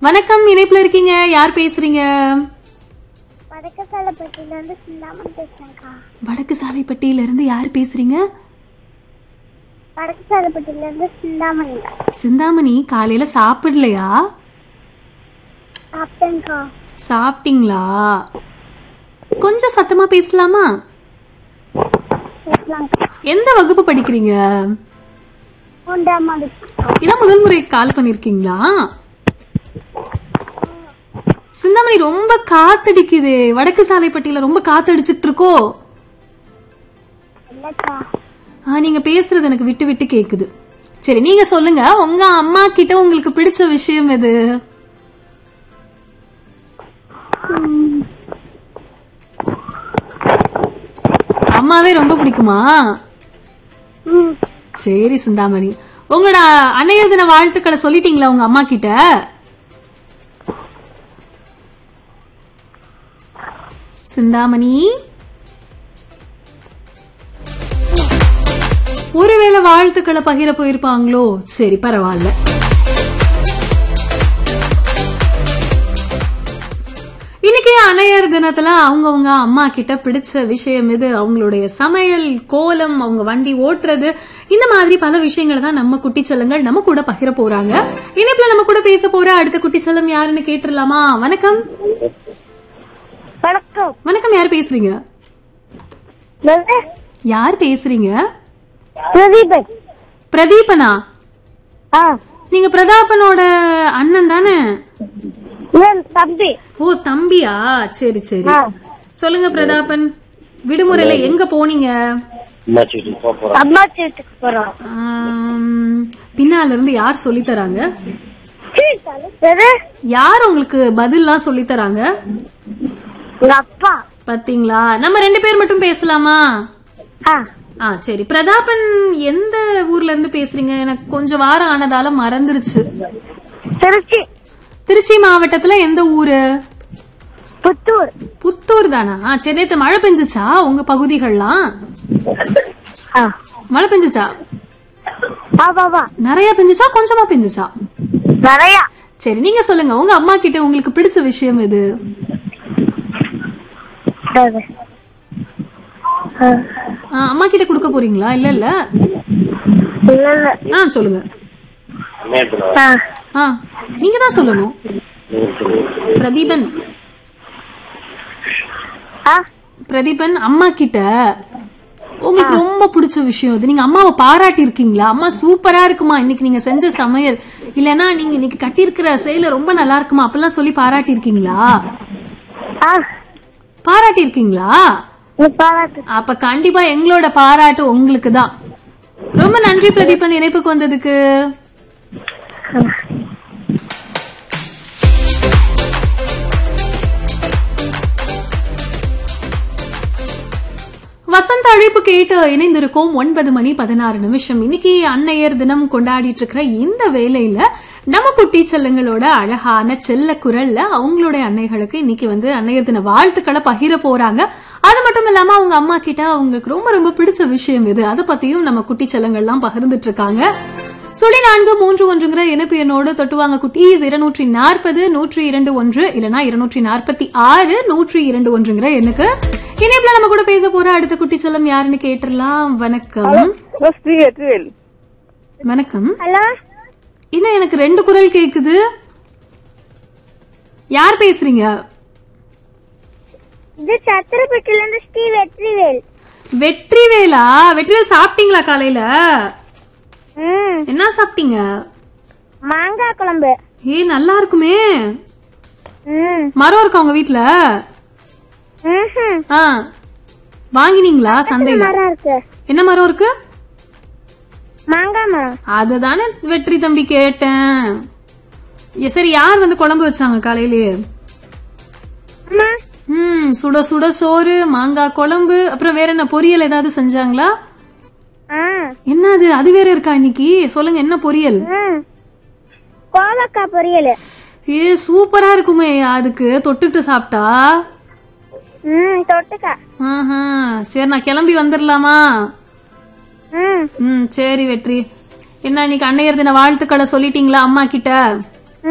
வணக்கம் இணைப்புல இருக்கீங்க யார் பேசுறீங்க வடக்கசாலப்பட்டியில இருந்து சிந்தாமன் பேசுறேன்க்கா வடக்கு சாலைப்பட்டியில இருந்து யார் பேசுறீங்க வடக்கசாலப்பட்டியில இருந்து சிந்தாமணி சிந்தாமணி காலையில சாப்பிடலையா சாப்பிட்டேன்க்கா சாப்பிட்டீங்களா கொஞ்சம் சத்தமா பேசலாமா பேசலாம்க்கா எந்த வகுப்பு படிக்கிறீங்க மூன்றாம் வகுப்பு இதான் முதல் முறை கால் பண்ணிருக்கீங்களா சிந்தாமணி ரொம்ப காத்தடிக்குது வடக்கு சாலைப்பட்டியில ரொம்ப காத்தடிச்சிட்டு இருக்கோ இல்லக்கா ஆ நீங்க பேசுறது எனக்கு விட்டு விட்டு கேக்குது சரி நீங்க சொல்லுங்க உங்க அம்மா கிட்ட உங்களுக்கு பிடிச்ச விஷயம் எது அம்மாவே ரொம்ப பிடிக்குமா ம் சரி சிந்தாமணி உங்களோட அன்னைய தின வாழ்த்துக்களை சொல்லிட்டீங்களா உங்க அம்மா கிட்ட சிந்தாமணி ஒருவேளை வாழ்த்துக்களை பகிர போயிருப்பாங்களோ சரி பரவாயில்ல இன்னைக்கு அன்னையர் தினத்துல அவங்கவங்க அம்மா கிட்ட பிடிச்ச விஷயம் எது அவங்களுடைய சமையல் கோலம் அவங்க வண்டி ஓட்டுறது இந்த மாதிரி பல விஷயங்களை தான் நம்ம குட்டி செல்லங்கள் நம்ம கூட பகிர போறாங்க இணைப்புல நம்ம கூட பேச போற அடுத்த குட்டி செல்லம் யாருன்னு கேட்டுடலாமா வணக்கம் வணக்கம் வணக்கம் யார் பேசுறீங்க யார் பேசுறீங்க பிரதீபன் பிரதீபனா ஆ நீங்க பிரதாபனோட அண்ணன் தானே இவன் தம்பி ஓ தம்பியா சரி சரி ஆ சொல்லுங்க பிரதாபன் விடுமுறையில எங்க போனீங்க அம்மா வீட்டுக்கு போறோம் ஆம், பின்னால இருந்து யார் சொல்லி தராங்க எது யார் உங்களுக்கு பதில்லாம் சொல்லி தராங்க உங்க அப்பா பாத்தீங்களா நம்ம ரெண்டு பேர் மட்டும் பேசலாமா ஆ ஆ சரி பிரதாபன் எந்த ஊர்ல இருந்து பேசுறீங்க எனக்கு கொஞ்சம் வாரம் ஆனதால மறந்துருச்சு திருச்சி திருச்சி மாவட்டத்துல எந்த ஊரு புத்தூர் புத்தூர் தானா ஆ, சரி நேத்து மழை பெஞ்சுச்சா உங்க பகுதிகள்லாம் ஆ மழை பெஞ்சுச்சா வா வா வா நிறைய பெஞ்சுச்சா கொஞ்சமா பெஞ்சுச்சா நிறையா சரி நீங்க சொல்லுங்க உங்க அம்மா கிட்ட உங்களுக்கு பிடிச்ச விஷயம் எது ஆ. ஆ, அம்மா கிட்ட கொடுக்க போறீங்களா இல்ல இல்ல இல்ல இல்ல ஆ சொல்லுங்க ஆ ஆ நீங்க தான் சொல்லணும் பிரதீபன் ஆ பிரதீபன் அம்மா கிட்ட உங்களுக்கு ரொம்ப பிடிச்ச விஷயம் இது நீங்க அம்மாவை பாராட்டி இருக்கீங்களா அம்மா சூப்பரா இருக்குமா இன்னைக்கு நீங்க செஞ்ச சமையல் இல்லனா நீங்க இன்னைக்கு கட்டியிருக்கிற செயல ரொம்ப நல்லா இருக்குமா அப்பெல்லாம் சொல்லி பாராட்டி இருக்கீங்களா ஆ பாராட்டி இருக்கீங்களா நீ பாராட்டு அப்ப கண்டிப்பா எங்களோட பாராட்டு உங்களுக்கு தான் ரொம்ப நன்றி பிரதீபன் இணைப்புக்கு வந்ததுக்கு வசந்த அழைப்பு கேட்டு இணைந்திருக்கோம் ஒன்பது மணி பதினாறு நிமிஷம் இன்னைக்கு அன்னையர் தினம் கொண்டாடிட்டு இருக்கிற இந்த வேலையில நம்ம குட்டி செல்லங்களோட அழகான செல்ல குரல்ல அவங்களுடைய அன்னைகளுக்கு இன்னைக்கு வந்து அன்னையர் தின வாழ்த்துக்களை பகிர போறாங்க அது மட்டும் இல்லாம அவங்க அம்மா கிட்ட அவங்களுக்கு ரொம்ப ரொம்ப பிடிச்ச விஷயம் இது அதை பத்தியும் நம்ம குட்டி செல்லங்கள்லாம் பகிர்ந்துட்டு இருக்காங்க சுழி நான்கு மூன்று ஒன்றுங்கிற இணைப்பு எண்ணோடு தொட்டுவாங்க குட்டீஸ் இருநூற்றி நாற்பது நூற்றி இரண்டு ஒன்று இல்லனா இருநூற்றி நாற்பத்தி ஆறு நூற்றி இரண்டு ஒன்றுங்கிற எண்ணுக்கு இணைப்புல நம்ம கூட பேச போற அடுத்த குட்டி செல்லம் யாருன்னு கேட்டுடலாம் வணக்கம் ஸ்ரீ வெற்றிவேல் வணக்கம் ஹலோ என்ன எனக்கு ரெண்டு குரல் கேக்குது யார் பேசுறீங்க இது சத்திரப்பட்டில இருந்து ஸ்ரீ வெற்றிவேல் வெற்றிவேலா வெற்றிவேல் சாப்பிட்டீங்களா காலையில ம் என்ன சாப்பிட்டீங்க மாங்காய் குழம்பு ஏ நல்லா இருக்குமே ம் மரம் இருக்கா உங்க வீட்ல ம்ஹும். ஆ வாங்கினீங்களா சந்தையில மரம் இருக்கு என்ன மரம் இருக்கு மாங்காய் மரம் அதுதானே வெற்றி தம்பி கேட்டேன் ஏ, சரி யார் வந்து குழம்பு வச்சாங்க காலையிலேயே அம்மா ம் சுட சுட சோறு மாங்காய் குழம்பு அப்புறம் வேற என்ன பொரியல் ஏதாவது செஞ்சாங்களா ஆ என்ன அது அது வேற இருக்கா இன்னைக்கு சொல்லுங்க என்ன பொரியல் ம் கோவக்காய் பொரியல் ஏ சூப்பரா இருக்குமே அதுக்கு தொட்டுட்டு சாப்பிட்டா ம் தொட்டுக்கா ஆஹா சரி நான் கிளம்பி வந்துடலாமா ம் ம் சரி வெற்றி என்ன இன்னைக்கு அன்னையர் தின வாழ்த்துக்களை சொல்லிட்டீங்களா அம்மா கிட்ட